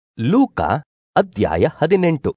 ಲೂಕ ಅಧ್ಯಾಯ ಹದಿನೆಂಟು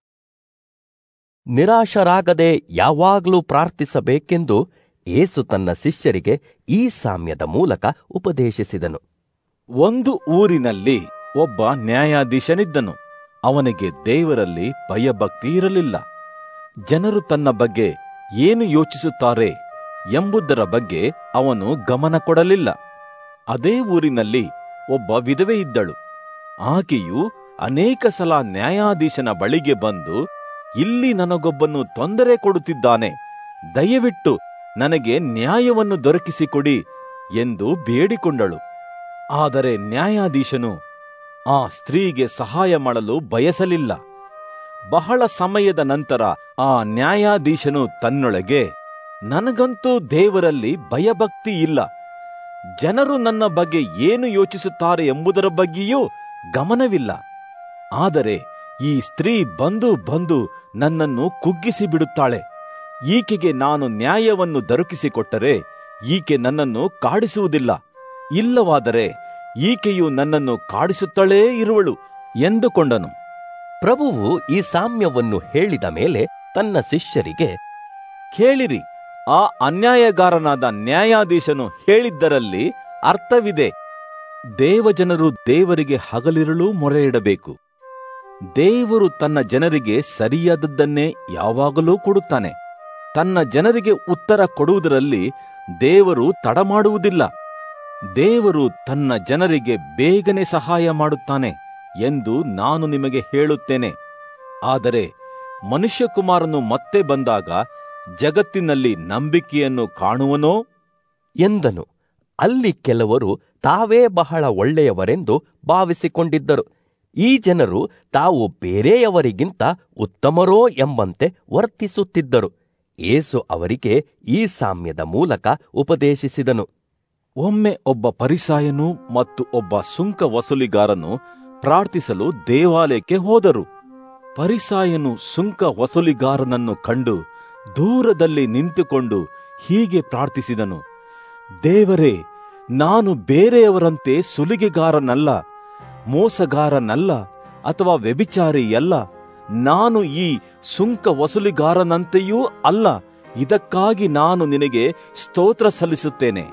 ನಿರಾಶರಾಗದೆ ಯಾವಾಗಲೂ ಪ್ರಾರ್ಥಿಸಬೇಕೆಂದು ಏಸು ತನ್ನ ಶಿಷ್ಯರಿಗೆ ಈ ಸಾಮ್ಯದ ಮೂಲಕ ಉಪದೇಶಿಸಿದನು ಒಂದು ಊರಿನಲ್ಲಿ ಒಬ್ಬ ನ್ಯಾಯಾಧೀಶನಿದ್ದನು ಅವನಿಗೆ ದೇವರಲ್ಲಿ ಭಯಭಕ್ತಿ ಇರಲಿಲ್ಲ ಜನರು ತನ್ನ ಬಗ್ಗೆ ಏನು ಯೋಚಿಸುತ್ತಾರೆ ಎಂಬುದರ ಬಗ್ಗೆ ಅವನು ಗಮನ ಕೊಡಲಿಲ್ಲ ಅದೇ ಊರಿನಲ್ಲಿ ಒಬ್ಬ ವಿಧವೆ ಇದ್ದಳು ಆಕೆಯು ಅನೇಕ ಸಲ ನ್ಯಾಯಾಧೀಶನ ಬಳಿಗೆ ಬಂದು ಇಲ್ಲಿ ನನಗೊಬ್ಬನು ತೊಂದರೆ ಕೊಡುತ್ತಿದ್ದಾನೆ ದಯವಿಟ್ಟು ನನಗೆ ನ್ಯಾಯವನ್ನು ದೊರಕಿಸಿಕೊಡಿ ಎಂದು ಬೇಡಿಕೊಂಡಳು ಆದರೆ ನ್ಯಾಯಾಧೀಶನು ಆ ಸ್ತ್ರೀಗೆ ಸಹಾಯ ಮಾಡಲು ಬಯಸಲಿಲ್ಲ ಬಹಳ ಸಮಯದ ನಂತರ ಆ ನ್ಯಾಯಾಧೀಶನು ತನ್ನೊಳಗೆ ನನಗಂತೂ ದೇವರಲ್ಲಿ ಭಯಭಕ್ತಿ ಇಲ್ಲ ಜನರು ನನ್ನ ಬಗ್ಗೆ ಏನು ಯೋಚಿಸುತ್ತಾರೆ ಎಂಬುದರ ಬಗ್ಗೆಯೂ ಗಮನವಿಲ್ಲ ಆದರೆ ಈ ಸ್ತ್ರೀ ಬಂದು ಬಂದು ನನ್ನನ್ನು ಕುಗ್ಗಿಸಿ ಬಿಡುತ್ತಾಳೆ ಈಕೆಗೆ ನಾನು ನ್ಯಾಯವನ್ನು ದೊರಕಿಸಿಕೊಟ್ಟರೆ ಈಕೆ ನನ್ನನ್ನು ಕಾಡಿಸುವುದಿಲ್ಲ ಇಲ್ಲವಾದರೆ ಈಕೆಯು ನನ್ನನ್ನು ಕಾಡಿಸುತ್ತಲೇ ಇರುವಳು ಎಂದುಕೊಂಡನು ಪ್ರಭುವು ಈ ಸಾಮ್ಯವನ್ನು ಹೇಳಿದ ಮೇಲೆ ತನ್ನ ಶಿಷ್ಯರಿಗೆ ಕೇಳಿರಿ ಆ ಅನ್ಯಾಯಗಾರನಾದ ನ್ಯಾಯಾಧೀಶನು ಹೇಳಿದ್ದರಲ್ಲಿ ಅರ್ಥವಿದೆ ದೇವಜನರು ದೇವರಿಗೆ ಹಗಲಿರುಳು ಮೊರೆಯಿಡಬೇಕು ದೇವರು ತನ್ನ ಜನರಿಗೆ ಸರಿಯಾದದ್ದನ್ನೇ ಯಾವಾಗಲೂ ಕೊಡುತ್ತಾನೆ ತನ್ನ ಜನರಿಗೆ ಉತ್ತರ ಕೊಡುವುದರಲ್ಲಿ ದೇವರು ತಡಮಾಡುವುದಿಲ್ಲ ದೇವರು ತನ್ನ ಜನರಿಗೆ ಬೇಗನೆ ಸಹಾಯ ಮಾಡುತ್ತಾನೆ ಎಂದು ನಾನು ನಿಮಗೆ ಹೇಳುತ್ತೇನೆ ಆದರೆ ಮನುಷ್ಯಕುಮಾರನು ಮತ್ತೆ ಬಂದಾಗ ಜಗತ್ತಿನಲ್ಲಿ ನಂಬಿಕೆಯನ್ನು ಕಾಣುವನೋ ಎಂದನು ಅಲ್ಲಿ ಕೆಲವರು ತಾವೇ ಬಹಳ ಒಳ್ಳೆಯವರೆಂದು ಭಾವಿಸಿಕೊಂಡಿದ್ದರು ಈ ಜನರು ತಾವು ಬೇರೆಯವರಿಗಿಂತ ಉತ್ತಮರೋ ಎಂಬಂತೆ ವರ್ತಿಸುತ್ತಿದ್ದರು ಏಸು ಅವರಿಗೆ ಈ ಸಾಮ್ಯದ ಮೂಲಕ ಉಪದೇಶಿಸಿದನು ಒಮ್ಮೆ ಒಬ್ಬ ಪರಿಸಾಯನು ಮತ್ತು ಒಬ್ಬ ಸುಂಕ ವಸೂಲಿಗಾರನು ಪ್ರಾರ್ಥಿಸಲು ದೇವಾಲಯಕ್ಕೆ ಹೋದರು ಪರಿಸಾಯನು ಸುಂಕ ವಸೂಲಿಗಾರನನ್ನು ಕಂಡು ದೂರದಲ್ಲಿ ನಿಂತುಕೊಂಡು ಹೀಗೆ ಪ್ರಾರ್ಥಿಸಿದನು ದೇವರೇ ನಾನು ಬೇರೆಯವರಂತೆ ಸುಲಿಗೆಗಾರನಲ್ಲ ಮೋಸಗಾರನಲ್ಲ ಅಥವಾ ವ್ಯಭಿಚಾರಿಯಲ್ಲ ನಾನು ಈ ಸುಂಕ ವಸೂಲಿಗಾರನಂತೆಯೂ ಅಲ್ಲ ಇದಕ್ಕಾಗಿ ನಾನು ನಿನಗೆ ಸ್ತೋತ್ರ ಸಲ್ಲಿಸುತ್ತೇನೆ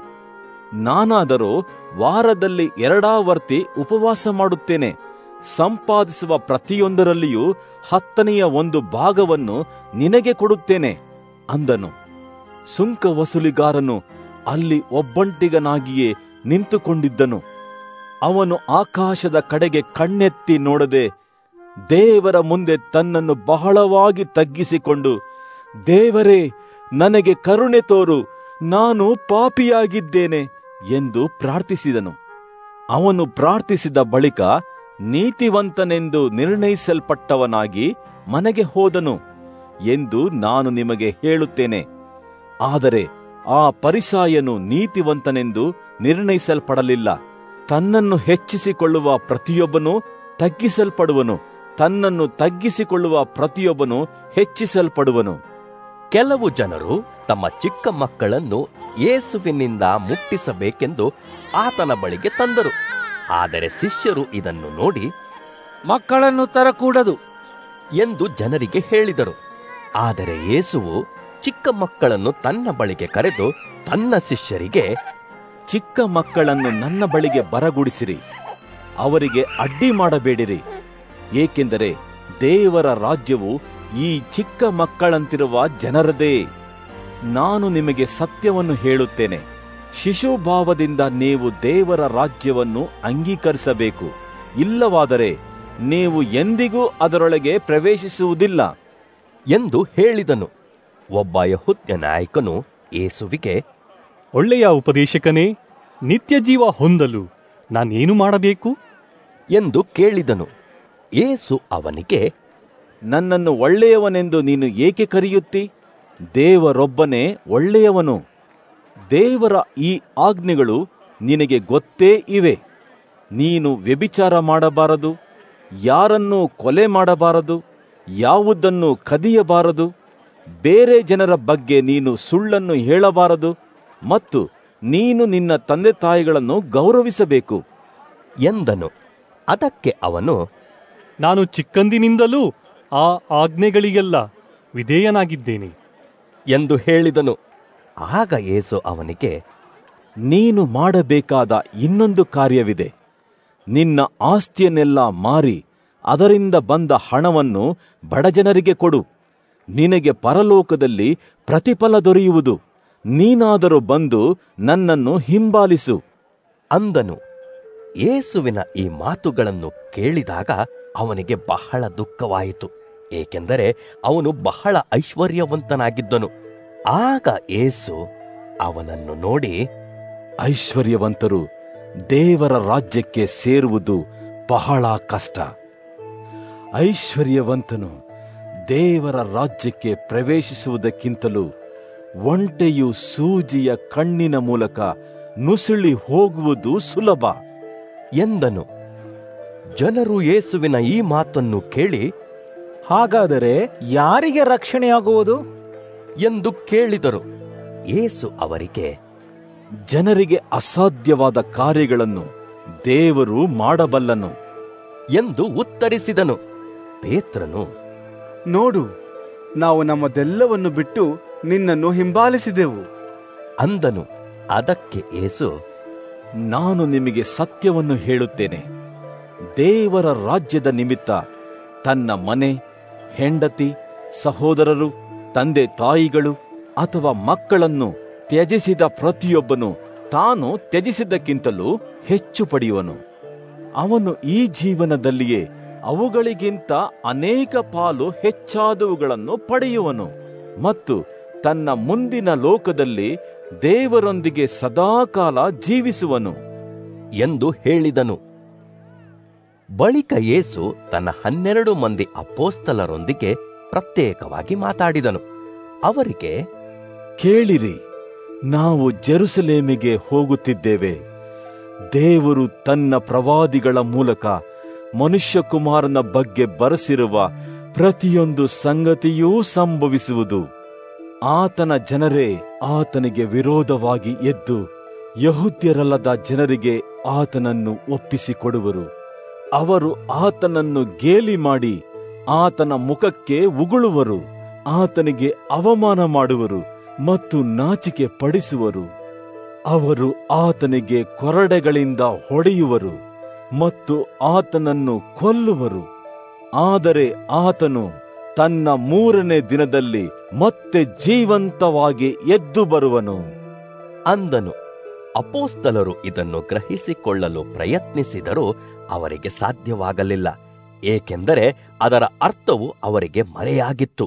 ನಾನಾದರೂ ವಾರದಲ್ಲಿ ಎರಡಾವರ್ತಿ ಉಪವಾಸ ಮಾಡುತ್ತೇನೆ ಸಂಪಾದಿಸುವ ಪ್ರತಿಯೊಂದರಲ್ಲಿಯೂ ಹತ್ತನೆಯ ಒಂದು ಭಾಗವನ್ನು ನಿನಗೆ ಕೊಡುತ್ತೇನೆ ಅಂದನು ಸುಂಕ ವಸೂಲಿಗಾರನು ಅಲ್ಲಿ ಒಬ್ಬಂಟಿಗನಾಗಿಯೇ ನಿಂತುಕೊಂಡಿದ್ದನು ಅವನು ಆಕಾಶದ ಕಡೆಗೆ ಕಣ್ಣೆತ್ತಿ ನೋಡದೆ ದೇವರ ಮುಂದೆ ತನ್ನನ್ನು ಬಹಳವಾಗಿ ತಗ್ಗಿಸಿಕೊಂಡು ದೇವರೇ ನನಗೆ ಕರುಣೆ ತೋರು ನಾನು ಪಾಪಿಯಾಗಿದ್ದೇನೆ ಎಂದು ಪ್ರಾರ್ಥಿಸಿದನು ಅವನು ಪ್ರಾರ್ಥಿಸಿದ ಬಳಿಕ ನೀತಿವಂತನೆಂದು ನಿರ್ಣಯಿಸಲ್ಪಟ್ಟವನಾಗಿ ಮನೆಗೆ ಹೋದನು ಎಂದು ನಾನು ನಿಮಗೆ ಹೇಳುತ್ತೇನೆ ಆದರೆ ಆ ಪರಿಸಾಯನು ನೀತಿವಂತನೆಂದು ನಿರ್ಣಯಿಸಲ್ಪಡಲಿಲ್ಲ ತನ್ನನ್ನು ಹೆಚ್ಚಿಸಿಕೊಳ್ಳುವ ಪ್ರತಿಯೊಬ್ಬನು ತಗ್ಗಿಸಲ್ಪಡುವನು ತನ್ನನ್ನು ತಗ್ಗಿಸಿಕೊಳ್ಳುವ ಪ್ರತಿಯೊಬ್ಬನು ಹೆಚ್ಚಿಸಲ್ಪಡುವನು ಕೆಲವು ಜನರು ತಮ್ಮ ಚಿಕ್ಕ ಮಕ್ಕಳನ್ನು ಯೇಸುವಿನಿಂದ ಮುಟ್ಟಿಸಬೇಕೆಂದು ಆತನ ಬಳಿಗೆ ತಂದರು ಆದರೆ ಶಿಷ್ಯರು ಇದನ್ನು ನೋಡಿ ಮಕ್ಕಳನ್ನು ತರಕೂಡದು ಎಂದು ಜನರಿಗೆ ಹೇಳಿದರು ಆದರೆ ಯೇಸುವು ಚಿಕ್ಕ ಮಕ್ಕಳನ್ನು ತನ್ನ ಬಳಿಗೆ ಕರೆದು ತನ್ನ ಶಿಷ್ಯರಿಗೆ ಚಿಕ್ಕ ಮಕ್ಕಳನ್ನು ನನ್ನ ಬಳಿಗೆ ಬರಗುಡಿಸಿರಿ ಅವರಿಗೆ ಅಡ್ಡಿ ಮಾಡಬೇಡಿರಿ ಏಕೆಂದರೆ ದೇವರ ರಾಜ್ಯವು ಈ ಚಿಕ್ಕ ಮಕ್ಕಳಂತಿರುವ ಜನರದೇ ನಾನು ನಿಮಗೆ ಸತ್ಯವನ್ನು ಹೇಳುತ್ತೇನೆ ಶಿಶುಭಾವದಿಂದ ನೀವು ದೇವರ ರಾಜ್ಯವನ್ನು ಅಂಗೀಕರಿಸಬೇಕು ಇಲ್ಲವಾದರೆ ನೀವು ಎಂದಿಗೂ ಅದರೊಳಗೆ ಪ್ರವೇಶಿಸುವುದಿಲ್ಲ ಎಂದು ಹೇಳಿದನು ಒಬ್ಬ ಯಹುದ್ಯ ನಾಯಕನು ಏಸುವಿಗೆ ಒಳ್ಳೆಯ ಉಪದೇಶಕನೇ ನಿತ್ಯ ಜೀವ ಹೊಂದಲು ನಾನೇನು ಮಾಡಬೇಕು ಎಂದು ಕೇಳಿದನು ಏಸು ಅವನಿಗೆ ನನ್ನನ್ನು ಒಳ್ಳೆಯವನೆಂದು ನೀನು ಏಕೆ ಕರೆಯುತ್ತಿ ದೇವರೊಬ್ಬನೇ ಒಳ್ಳೆಯವನು ದೇವರ ಈ ಆಜ್ಞೆಗಳು ನಿನಗೆ ಗೊತ್ತೇ ಇವೆ ನೀನು ವ್ಯಭಿಚಾರ ಮಾಡಬಾರದು ಯಾರನ್ನೂ ಕೊಲೆ ಮಾಡಬಾರದು ಯಾವುದನ್ನು ಕದಿಯಬಾರದು ಬೇರೆ ಜನರ ಬಗ್ಗೆ ನೀನು ಸುಳ್ಳನ್ನು ಹೇಳಬಾರದು ಮತ್ತು ನೀನು ನಿನ್ನ ತಂದೆ ತಾಯಿಗಳನ್ನು ಗೌರವಿಸಬೇಕು ಎಂದನು ಅದಕ್ಕೆ ಅವನು ನಾನು ಚಿಕ್ಕಂದಿನಿಂದಲೂ ಆ ಆಜ್ಞೆಗಳಿಗೆಲ್ಲ ವಿಧೇಯನಾಗಿದ್ದೇನೆ ಎಂದು ಹೇಳಿದನು ಆಗ ಯೇಸು ಅವನಿಗೆ ನೀನು ಮಾಡಬೇಕಾದ ಇನ್ನೊಂದು ಕಾರ್ಯವಿದೆ ನಿನ್ನ ಆಸ್ತಿಯನ್ನೆಲ್ಲ ಮಾರಿ ಅದರಿಂದ ಬಂದ ಹಣವನ್ನು ಬಡಜನರಿಗೆ ಕೊಡು ನಿನಗೆ ಪರಲೋಕದಲ್ಲಿ ಪ್ರತಿಫಲ ದೊರೆಯುವುದು ನೀನಾದರೂ ಬಂದು ನನ್ನನ್ನು ಹಿಂಬಾಲಿಸು ಅಂದನು ಯೇಸುವಿನ ಈ ಮಾತುಗಳನ್ನು ಕೇಳಿದಾಗ ಅವನಿಗೆ ಬಹಳ ದುಃಖವಾಯಿತು ಏಕೆಂದರೆ ಅವನು ಬಹಳ ಐಶ್ವರ್ಯವಂತನಾಗಿದ್ದನು ಆಗ ಯೇಸು ಅವನನ್ನು ನೋಡಿ ಐಶ್ವರ್ಯವಂತರು ದೇವರ ರಾಜ್ಯಕ್ಕೆ ಸೇರುವುದು ಬಹಳ ಕಷ್ಟ ಐಶ್ವರ್ಯವಂತನು ದೇವರ ರಾಜ್ಯಕ್ಕೆ ಪ್ರವೇಶಿಸುವುದಕ್ಕಿಂತಲೂ ಒಂಟೆಯು ಸೂಜಿಯ ಕಣ್ಣಿನ ಮೂಲಕ ನುಸುಳಿ ಹೋಗುವುದು ಸುಲಭ ಎಂದನು ಜನರು ಯೇಸುವಿನ ಈ ಮಾತನ್ನು ಕೇಳಿ ಹಾಗಾದರೆ ಯಾರಿಗೆ ರಕ್ಷಣೆಯಾಗುವುದು ಎಂದು ಕೇಳಿದರು ಯೇಸು ಅವರಿಗೆ ಜನರಿಗೆ ಅಸಾಧ್ಯವಾದ ಕಾರ್ಯಗಳನ್ನು ದೇವರು ಮಾಡಬಲ್ಲನು ಎಂದು ಉತ್ತರಿಸಿದನು ಪೇತ್ರನು ನೋಡು ನಾವು ನಮ್ಮದೆಲ್ಲವನ್ನು ಬಿಟ್ಟು ನಿನ್ನನ್ನು ಹಿಂಬಾಲಿಸಿದೆವು ಅಂದನು ಅದಕ್ಕೆ ಯೇಸು ನಾನು ನಿಮಗೆ ಸತ್ಯವನ್ನು ಹೇಳುತ್ತೇನೆ ದೇವರ ರಾಜ್ಯದ ನಿಮಿತ್ತ ತನ್ನ ಮನೆ ಹೆಂಡತಿ ಸಹೋದರರು ತಂದೆ ತಾಯಿಗಳು ಅಥವಾ ಮಕ್ಕಳನ್ನು ತ್ಯಜಿಸಿದ ಪ್ರತಿಯೊಬ್ಬನು ತಾನು ತ್ಯಜಿಸಿದ್ದಕ್ಕಿಂತಲೂ ಹೆಚ್ಚು ಪಡೆಯುವನು ಅವನು ಈ ಜೀವನದಲ್ಲಿಯೇ ಅವುಗಳಿಗಿಂತ ಅನೇಕ ಪಾಲು ಹೆಚ್ಚಾದವುಗಳನ್ನು ಪಡೆಯುವನು ಮತ್ತು ತನ್ನ ಮುಂದಿನ ಲೋಕದಲ್ಲಿ ದೇವರೊಂದಿಗೆ ಸದಾಕಾಲ ಜೀವಿಸುವನು ಎಂದು ಹೇಳಿದನು ಬಳಿಕ ಯೇಸು ತನ್ನ ಹನ್ನೆರಡು ಮಂದಿ ಅಪೋಸ್ತಲರೊಂದಿಗೆ ಪ್ರತ್ಯೇಕವಾಗಿ ಮಾತಾಡಿದನು ಅವರಿಗೆ ಕೇಳಿರಿ ನಾವು ಜೆರುಸಲೇಮಿಗೆ ಹೋಗುತ್ತಿದ್ದೇವೆ ದೇವರು ತನ್ನ ಪ್ರವಾದಿಗಳ ಮೂಲಕ ಮನುಷ್ಯಕುಮಾರನ ಬಗ್ಗೆ ಬರೆಸಿರುವ ಪ್ರತಿಯೊಂದು ಸಂಗತಿಯೂ ಸಂಭವಿಸುವುದು ಆತನ ಜನರೇ ಆತನಿಗೆ ವಿರೋಧವಾಗಿ ಎದ್ದು ಯಹುದ್ಯರಲ್ಲದ ಜನರಿಗೆ ಆತನನ್ನು ಒಪ್ಪಿಸಿಕೊಡುವರು ಅವರು ಆತನನ್ನು ಗೇಲಿ ಮಾಡಿ ಆತನ ಮುಖಕ್ಕೆ ಉಗುಳುವರು ಆತನಿಗೆ ಅವಮಾನ ಮಾಡುವರು ಮತ್ತು ನಾಚಿಕೆ ಪಡಿಸುವರು ಅವರು ಆತನಿಗೆ ಕೊರಡೆಗಳಿಂದ ಹೊಡೆಯುವರು ಮತ್ತು ಆತನನ್ನು ಕೊಲ್ಲುವರು ಆದರೆ ಆತನು ತನ್ನ ಮೂರನೇ ದಿನದಲ್ಲಿ ಮತ್ತೆ ಜೀವಂತವಾಗಿ ಎದ್ದು ಬರುವನು ಅಂದನು ಅಪೋಸ್ತಲರು ಇದನ್ನು ಗ್ರಹಿಸಿಕೊಳ್ಳಲು ಪ್ರಯತ್ನಿಸಿದರೂ ಅವರಿಗೆ ಸಾಧ್ಯವಾಗಲಿಲ್ಲ ಏಕೆಂದರೆ ಅದರ ಅರ್ಥವು ಅವರಿಗೆ ಮರೆಯಾಗಿತ್ತು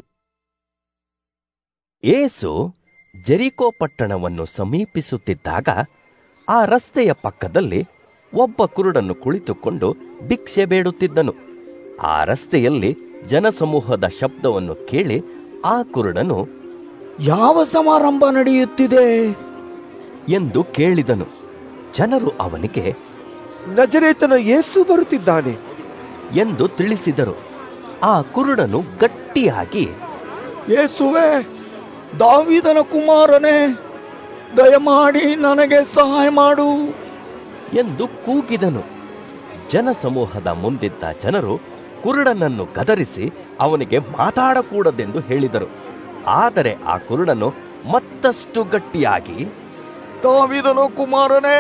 ಏಸು ಜೆರಿಕೋ ಪಟ್ಟಣವನ್ನು ಸಮೀಪಿಸುತ್ತಿದ್ದಾಗ ಆ ರಸ್ತೆಯ ಪಕ್ಕದಲ್ಲಿ ಒಬ್ಬ ಕುರುಡನ್ನು ಕುಳಿತುಕೊಂಡು ಭಿಕ್ಷೆ ಬೇಡುತ್ತಿದ್ದನು ಆ ರಸ್ತೆಯಲ್ಲಿ ಜನಸಮೂಹದ ಶಬ್ದವನ್ನು ಕೇಳಿ ಆ ಕುರುಡನು ಯಾವ ಸಮಾರಂಭ ನಡೆಯುತ್ತಿದೆ ಎಂದು ಕೇಳಿದನು ಜನರು ಅವನಿಗೆ ನಜರೇತನ ಯೇಸು ಬರುತ್ತಿದ್ದಾನೆ ಎಂದು ತಿಳಿಸಿದರು ಆ ಕುರುಡನು ಗಟ್ಟಿಯಾಗಿ ಯೇಸುವೆ ದಾವಿದನ ಕುಮಾರನೇ ದಯಮಾಡಿ ನನಗೆ ಸಹಾಯ ಮಾಡು ಎಂದು ಕೂಗಿದನು ಜನಸಮೂಹದ ಮುಂದಿದ್ದ ಜನರು ಕುರುಡನನ್ನು ಗದರಿಸಿ ಅವನಿಗೆ ಮಾತಾಡಕೂಡದೆಂದು ಹೇಳಿದರು ಆದರೆ ಆ ಕುರುಡನು ಮತ್ತಷ್ಟು ಗಟ್ಟಿಯಾಗಿ ದಾವಿದನ ಕುಮಾರನೇ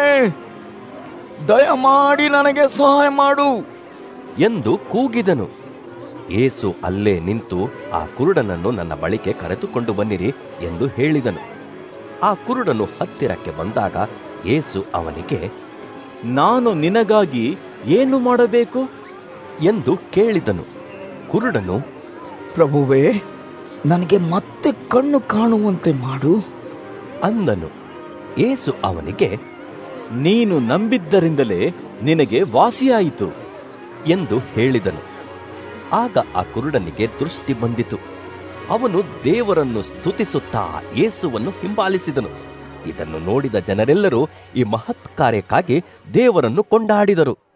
ದಯಮಾಡಿ ನನಗೆ ಸಹಾಯ ಮಾಡು ಎಂದು ಕೂಗಿದನು ಏಸು ಅಲ್ಲೇ ನಿಂತು ಆ ಕುರುಡನನ್ನು ನನ್ನ ಬಳಿಗೆ ಕರೆದುಕೊಂಡು ಬನ್ನಿರಿ ಎಂದು ಹೇಳಿದನು ಆ ಕುರುಡನು ಹತ್ತಿರಕ್ಕೆ ಬಂದಾಗ ಏಸು ಅವನಿಗೆ ನಾನು ನಿನಗಾಗಿ ಏನು ಮಾಡಬೇಕು ಎಂದು ಕೇಳಿದನು ಕುರುಡನು ಪ್ರಭುವೇ ನನಗೆ ಮತ್ತೆ ಕಣ್ಣು ಕಾಣುವಂತೆ ಮಾಡು ಅಂದನು ಏಸು ಅವನಿಗೆ ನೀನು ನಂಬಿದ್ದರಿಂದಲೇ ನಿನಗೆ ವಾಸಿಯಾಯಿತು ಎಂದು ಹೇಳಿದನು ಆಗ ಆ ಕುರುಡನಿಗೆ ದೃಷ್ಟಿ ಬಂದಿತು ಅವನು ದೇವರನ್ನು ಸ್ತುತಿಸುತ್ತಾ ಯೇಸುವನ್ನು ಹಿಂಬಾಲಿಸಿದನು ಇದನ್ನು ನೋಡಿದ ಜನರೆಲ್ಲರೂ ಈ ಮಹತ್ ಕಾರ್ಯಕ್ಕಾಗಿ ದೇವರನ್ನು ಕೊಂಡಾಡಿದರು